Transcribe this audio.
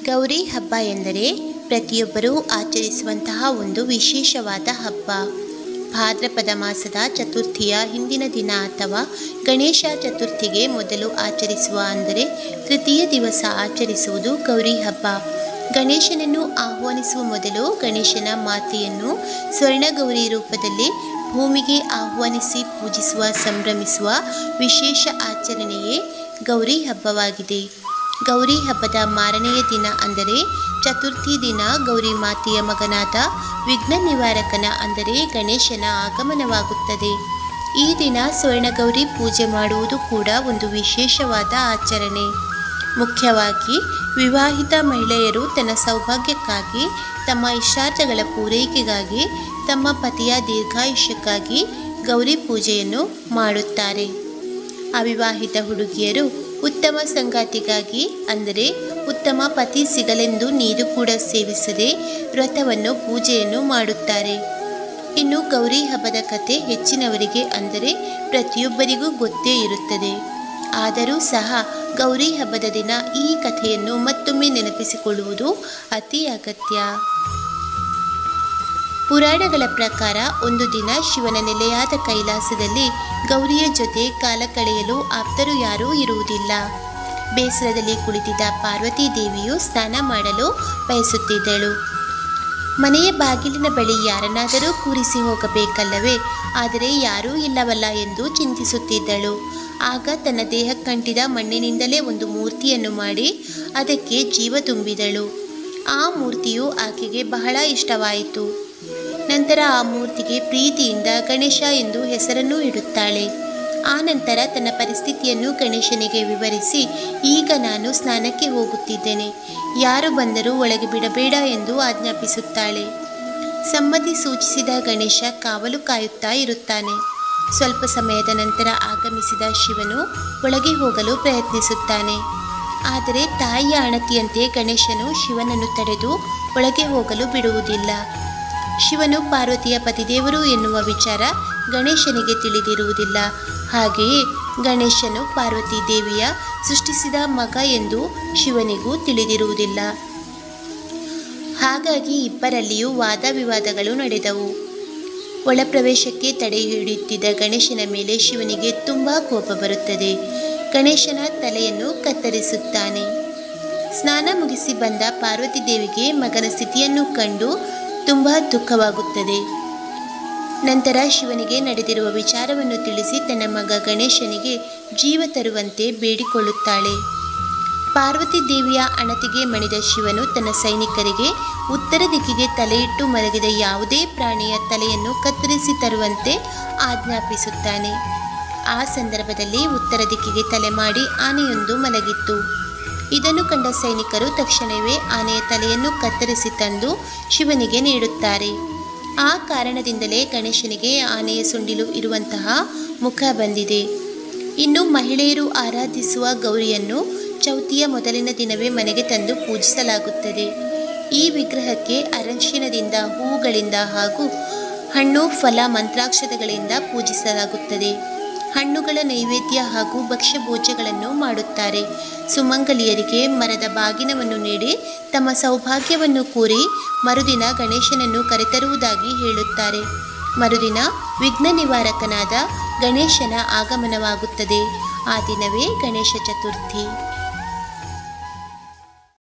ಗೌರಿ ಹಬ್ಬ ಎಂದರೆ ಪ್ರತಿಯೊಬ್ಬರೂ ಆಚರಿಸುವಂತಹ ಒಂದು ವಿಶೇಷವಾದ ಹಬ್ಬ ಭಾದ್ರಪದ ಮಾಸದ ಚತುರ್ಥಿಯ ಹಿಂದಿನ ದಿನ ಅಥವಾ ಗಣೇಶ ಚತುರ್ಥಿಗೆ ಮೊದಲು ಆಚರಿಸುವ ಅಂದರೆ ತೃತೀಯ ದಿವಸ ಆಚರಿಸುವುದು ಗೌರಿ ಹಬ್ಬ ಗಣೇಶನನ್ನು ಆಹ್ವಾನಿಸುವ ಮೊದಲು ಗಣೇಶನ ಮಾತೆಯನ್ನು ಸ್ವರ್ಣಗೌರಿ ರೂಪದಲ್ಲಿ ಭೂಮಿಗೆ ಆಹ್ವಾನಿಸಿ ಪೂಜಿಸುವ ಸಂಭ್ರಮಿಸುವ ವಿಶೇಷ ಆಚರಣೆಯೇ ಗೌರಿ ಹಬ್ಬವಾಗಿದೆ ಗೌರಿ ಹಬ್ಬದ ಮಾರನೆಯ ದಿನ ಅಂದರೆ ಚತುರ್ಥಿ ದಿನ ಗೌರಿ ಮಾತೆಯ ಮಗನಾದ ವಿಘ್ನ ನಿವಾರಕನ ಅಂದರೆ ಗಣೇಶನ ಆಗಮನವಾಗುತ್ತದೆ ಈ ದಿನ ಸ್ವರ್ಣಗೌರಿ ಪೂಜೆ ಮಾಡುವುದು ಕೂಡ ಒಂದು ವಿಶೇಷವಾದ ಆಚರಣೆ ಮುಖ್ಯವಾಗಿ ವಿವಾಹಿತ ಮಹಿಳೆಯರು ತನ್ನ ಸೌಭಾಗ್ಯಕ್ಕಾಗಿ ತಮ್ಮ ಇಷ್ಟಾರ್ಥಗಳ ಪೂರೈಕೆಗಾಗಿ ತಮ್ಮ ಪತಿಯ ದೀರ್ಘಾಯುಷ್ಯಕ್ಕಾಗಿ ಗೌರಿ ಪೂಜೆಯನ್ನು ಮಾಡುತ್ತಾರೆ ಅವಿವಾಹಿತ ಹುಡುಗಿಯರು ಉತ್ತಮ ಸಂಗಾತಿಗಾಗಿ ಅಂದರೆ ಉತ್ತಮ ಪತಿ ಸಿಗಲೆಂದು ನೀರು ಕೂಡ ಸೇವಿಸದೆ ವ್ರತವನ್ನು ಪೂಜೆಯನ್ನು ಮಾಡುತ್ತಾರೆ ಇನ್ನು ಗೌರಿ ಹಬ್ಬದ ಕತೆ ಹೆಚ್ಚಿನವರಿಗೆ ಅಂದರೆ ಪ್ರತಿಯೊಬ್ಬರಿಗೂ ಗೊತ್ತೇ ಇರುತ್ತದೆ ಆದರೂ ಸಹ ಗೌರಿ ಹಬ್ಬದ ದಿನ ಈ ಕಥೆಯನ್ನು ಮತ್ತೊಮ್ಮೆ ನೆನಪಿಸಿಕೊಳ್ಳುವುದು ಅತಿ ಅಗತ್ಯ ಪುರಾಣಗಳ ಪ್ರಕಾರ ಒಂದು ದಿನ ಶಿವನ ನೆಲೆಯಾದ ಕೈಲಾಸದಲ್ಲಿ ಗೌರಿಯ ಜೊತೆ ಕಾಲ ಕಳೆಯಲು ಆಪ್ತರು ಯಾರೂ ಇರುವುದಿಲ್ಲ ಬೇಸರದಲ್ಲಿ ಕುಳಿತಿದ್ದ ಪಾರ್ವತೀ ದೇವಿಯು ಸ್ನಾನ ಮಾಡಲು ಬಯಸುತ್ತಿದ್ದಳು ಮನೆಯ ಬಾಗಿಲಿನ ಬಳಿ ಯಾರನ್ನಾದರೂ ಕೂರಿಸಿ ಹೋಗಬೇಕಲ್ಲವೇ ಆದರೆ ಯಾರೂ ಇಲ್ಲವಲ್ಲ ಎಂದು ಚಿಂತಿಸುತ್ತಿದ್ದಳು ಆಗ ತನ್ನ ದೇಹಕ್ಕಂಟಿದ ಮಣ್ಣಿನಿಂದಲೇ ಒಂದು ಮೂರ್ತಿಯನ್ನು ಮಾಡಿ ಅದಕ್ಕೆ ಜೀವ ತುಂಬಿದಳು ಆ ಮೂರ್ತಿಯು ಆಕೆಗೆ ಬಹಳ ಇಷ್ಟವಾಯಿತು ನಂತರ ಆ ಮೂರ್ತಿಗೆ ಪ್ರೀತಿಯಿಂದ ಗಣೇಶ ಎಂದು ಹೆಸರನ್ನು ಇಡುತ್ತಾಳೆ ಆ ನಂತರ ತನ್ನ ಪರಿಸ್ಥಿತಿಯನ್ನು ಗಣೇಶನಿಗೆ ವಿವರಿಸಿ ಈಗ ನಾನು ಸ್ನಾನಕ್ಕೆ ಹೋಗುತ್ತಿದ್ದೇನೆ ಯಾರು ಬಂದರೂ ಒಳಗೆ ಬಿಡಬೇಡ ಎಂದು ಆಜ್ಞಾಪಿಸುತ್ತಾಳೆ ಸಮ್ಮತಿ ಸೂಚಿಸಿದ ಗಣೇಶ ಕಾವಲು ಕಾಯುತ್ತಾ ಇರುತ್ತಾನೆ ಸ್ವಲ್ಪ ಸಮಯದ ನಂತರ ಆಗಮಿಸಿದ ಶಿವನು ಒಳಗೆ ಹೋಗಲು ಪ್ರಯತ್ನಿಸುತ್ತಾನೆ ಆದರೆ ತಾಯಿಯ ಅಣತಿಯಂತೆ ಗಣೇಶನು ಶಿವನನ್ನು ತಡೆದು ಒಳಗೆ ಹೋಗಲು ಬಿಡುವುದಿಲ್ಲ ಶಿವನು ಪಾರ್ವತಿಯ ಪತಿದೇವರು ಎನ್ನುವ ವಿಚಾರ ಗಣೇಶನಿಗೆ ತಿಳಿದಿರುವುದಿಲ್ಲ ಹಾಗೆಯೇ ಗಣೇಶನು ಪಾರ್ವತಿ ದೇವಿಯ ಸೃಷ್ಟಿಸಿದ ಮಗ ಎಂದು ಶಿವನಿಗೂ ತಿಳಿದಿರುವುದಿಲ್ಲ ಹಾಗಾಗಿ ಇಬ್ಬರಲ್ಲಿಯೂ ವಾದ ವಿವಾದಗಳು ನಡೆದವು ಒಳಪ್ರವೇಶಕ್ಕೆ ತಡೆ ಹಿಡಿಯುತ್ತಿದ್ದ ಗಣೇಶನ ಮೇಲೆ ಶಿವನಿಗೆ ತುಂಬ ಕೋಪ ಬರುತ್ತದೆ ಗಣೇಶನ ತಲೆಯನ್ನು ಕತ್ತರಿಸುತ್ತಾನೆ ಸ್ನಾನ ಮುಗಿಸಿ ಬಂದ ಪಾರ್ವತಿ ದೇವಿಗೆ ಮಗನ ಸ್ಥಿತಿಯನ್ನು ಕಂಡು ತುಂಬ ದುಃಖವಾಗುತ್ತದೆ ನಂತರ ಶಿವನಿಗೆ ನಡೆದಿರುವ ವಿಚಾರವನ್ನು ತಿಳಿಸಿ ತನ್ನ ಮಗ ಗಣೇಶನಿಗೆ ಜೀವ ತರುವಂತೆ ಬೇಡಿಕೊಳ್ಳುತ್ತಾಳೆ ಪಾರ್ವತಿ ದೇವಿಯ ಅಣತಿಗೆ ಮಣಿದ ಶಿವನು ತನ್ನ ಸೈನಿಕರಿಗೆ ಉತ್ತರ ದಿಕ್ಕಿಗೆ ತಲೆಯಿಟ್ಟು ಮಲಗಿದ ಯಾವುದೇ ಪ್ರಾಣಿಯ ತಲೆಯನ್ನು ಕತ್ತರಿಸಿ ತರುವಂತೆ ಆಜ್ಞಾಪಿಸುತ್ತಾನೆ ಆ ಸಂದರ್ಭದಲ್ಲಿ ಉತ್ತರ ದಿಕ್ಕಿಗೆ ತಲೆ ಮಾಡಿ ಆನೆಯೊಂದು ಮಲಗಿತ್ತು ಇದನ್ನು ಕಂಡ ಸೈನಿಕರು ತಕ್ಷಣವೇ ಆನೆಯ ತಲೆಯನ್ನು ಕತ್ತರಿಸಿ ತಂದು ಶಿವನಿಗೆ ನೀಡುತ್ತಾರೆ ಆ ಕಾರಣದಿಂದಲೇ ಗಣೇಶನಿಗೆ ಆನೆಯ ಸುಂಡಿಲು ಇರುವಂತಹ ಮುಖ ಬಂದಿದೆ ಇನ್ನು ಮಹಿಳೆಯರು ಆರಾಧಿಸುವ ಗೌರಿಯನ್ನು ಚೌತಿಯ ಮೊದಲಿನ ದಿನವೇ ಮನೆಗೆ ತಂದು ಪೂಜಿಸಲಾಗುತ್ತದೆ ಈ ವಿಗ್ರಹಕ್ಕೆ ಅರಶಿನದಿಂದ ಹೂವುಗಳಿಂದ ಹಾಗೂ ಹಣ್ಣು ಫಲ ಮಂತ್ರಾಕ್ಷತಗಳಿಂದ ಪೂಜಿಸಲಾಗುತ್ತದೆ ಹಣ್ಣುಗಳ ನೈವೇದ್ಯ ಹಾಗೂ ಭಕ್ಷ್ಯ ಭೋಜ್ಯಗಳನ್ನು ಮಾಡುತ್ತಾರೆ ಸುಮಂಗಲಿಯರಿಗೆ ಮರದ ಬಾಗಿನವನ್ನು ನೀಡಿ ತಮ್ಮ ಸೌಭಾಗ್ಯವನ್ನು ಕೋರಿ ಮರುದಿನ ಗಣೇಶನನ್ನು ಕರೆತರುವುದಾಗಿ ಹೇಳುತ್ತಾರೆ ಮರುದಿನ ವಿಘ್ನ ನಿವಾರಕನಾದ ಗಣೇಶನ ಆಗಮನವಾಗುತ್ತದೆ ಆ ದಿನವೇ ಗಣೇಶ ಚತುರ್ಥಿ